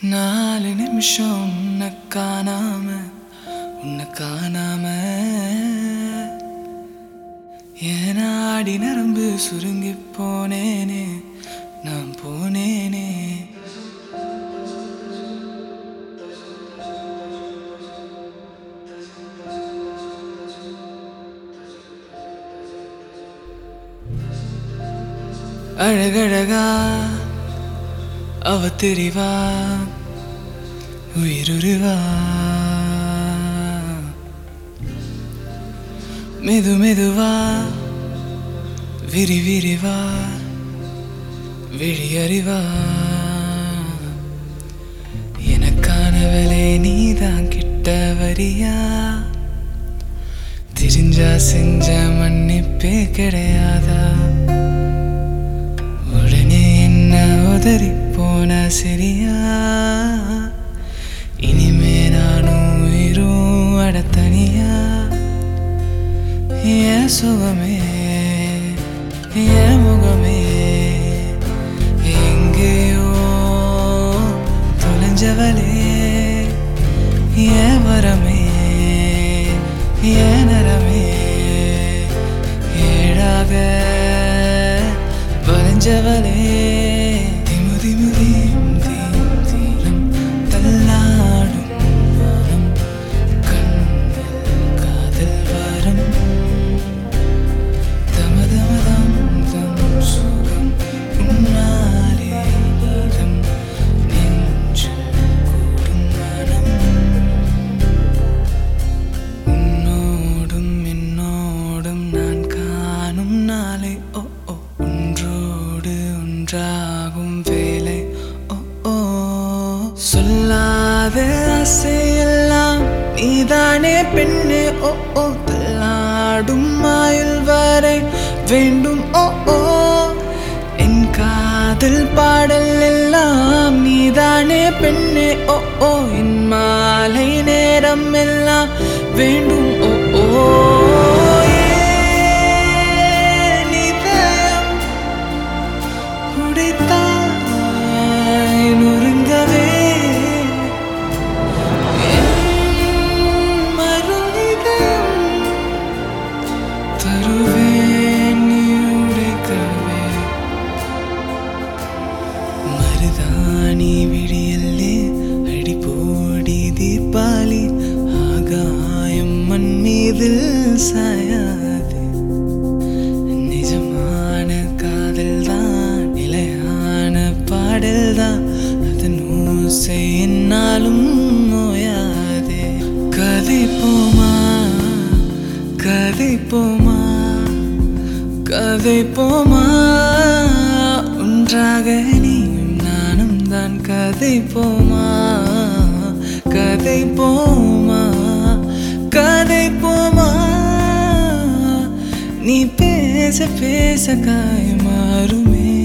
நாலு நிமிஷம் உன்னை காணாம உன்னை காணாம என் ஆடி நரம்பு சுருங்கி போனேனே நான் போனேனே அழகழகா அவ தெரிவா உயிருருவா மெது மெதுவா விரி விரிவா விழியறிவா எனக்கானவளே நீதான் கிட்ட வரியா தெரிஞ்சா செஞ்ச மன்னிப்பே கிடையாதா உடனே என்ன உதறி போன சரியா இனிமே நானும் உயிரும் அடத்தனியா என் சுகமே என் முகமே எங்கேயோ தொலைஞ்சவளே என் வரமே என் நரமே ஏழாக வளைஞ்சவளே திமு திமு தீம் தீம் தீரம் தள்ளாடும் வானம் கண்ணில் காதல் வரம் தமதமதம் தம் சுகம் உன்னாலே நீதம் நெஞ்சில் கூடும் மனம் உன்னோடும் என்னோடும் நான் காணும் நாளை ஓ ஓ ஒன்றோடு ஒன்றாகும் வேலை ஓ ஓ சொல்லாத ஆசையெல்லாம் நீதானே பெண்ணே ஓ ஓ தள்ளாடும் ஆயுள் வரை வேண்டும் ஓ ஓ என் காதல் பாடல் எல்லாம் நீதானே பெண்ணே ஓ ஓ என் மாலை நேரம் எல்லாம் வேண்டும் ஓ ஓ ஏன் இதயம் உடைத்தாய் நொறுங்கவே என் மறு இதயம் தருவேன் நீ உடைக்கவே மருதாணி விடியல்லே அடிப்போடி தீபாலி ஆகாயம் மண் மீதில் சாயாது நிஜமான காதல் தான் நிலையான பாடல் தான் அதன் ஓசை என்னாலும் நோயாதே கதை போமா கதை போமா கதை போமா ஒன்றாக நீயும் நானும் தான் கதை போமா கதை போமா கதை போமா நீ பேச பேச காய மாறுமே